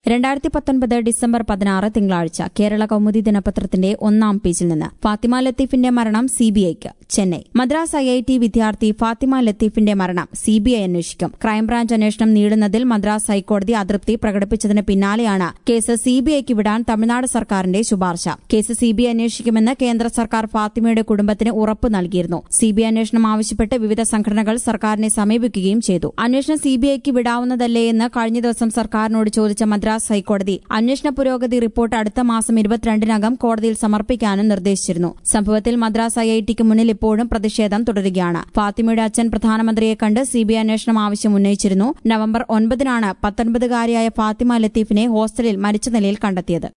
രണ്ടായിരത്തി പത്തൊൻപത് ഡിസംബർ പതിനാറ് തിങ്കളാഴ്ച കേരള കൌമുദി ദിനപത്രത്തിന്റെ ഒന്നാം പേജിൽ നിന്ന് ഫാത്തിമ ലത്തീഫിന്റെ മരണം സിബിഐക്ക് Chennai Madras I I T വിദ്യാർത്ഥി ഫാത്തിമ ലത്തീഫിന്റെ മരണം സിബിഐ അന്വേഷിക്കും ക്രൈംബ്രാഞ്ച് അന്വേഷണം നീളുന്നതിൽ മദ്രാസ് ഹൈക്കോടതി അതൃപ്തി പ്രകടിപ്പിച്ചതിന് പിന്നാലെയാണ് കേസ് സിബിഐക്ക് വിടാൻ തമിഴ്നാട് സർക്കാരിന്റെ ശുപാർശ കേസ് സിബിഐ അന്വേഷിക്കുമെന്ന് കേന്ദ്ര സർക്കാർ ഫാത്തിമയുടെ കുടുംബത്തിന് ഉറപ്പ് നൽകിയിരുന്നു സിബിഐ അന്വേഷണം ആവശ്യപ്പെട്ട് വിവിധ സംഘടനകൾ സർക്കാരിനെ സമീപിക്കുകയും ചെയ്തു അന്വേഷണം സിബിഐക്ക് വിടാവുന്നതല്ലേ എന്ന് കഴിഞ്ഞ ദിവസം സർക്കാരിനോട് ചോദിച്ച മദ്രാസ് ഹൈക്കോടതി അന്വേഷണ പുരോഗതി റിപ്പോർട്ട് അടുത്ത മാസം ഇരുപത്തിരണ്ടിനകം കോടതിയിൽ സമർപ്പിക്കാനും നിർദ്ദേശിച്ചിരുന്നു സംഭവത്തിൽ മദ്രാസ് ഐ ഐ ടിക്ക് മുന്നിൽ ഇപ്പോഴും പ്രതിഷേധം തുടരുകയാണ് ഫാത്തിമയുടെ അച്ഛൻ പ്രധാനമന്ത്രിയെ കണ്ട് സിബിഐ അന്വേഷണം ആവശ്യം ഉന്നയിച്ചിരുന്നു നവംബർ ഒൻപതിനാണ് പത്തൊൻപതുകാരിയായ ഫാത്തിമ ലത്തീഫിനെ ഹോസ്റ്റലിൽ മരിച്ച നിലയിൽ കണ്ടെത്തിയത്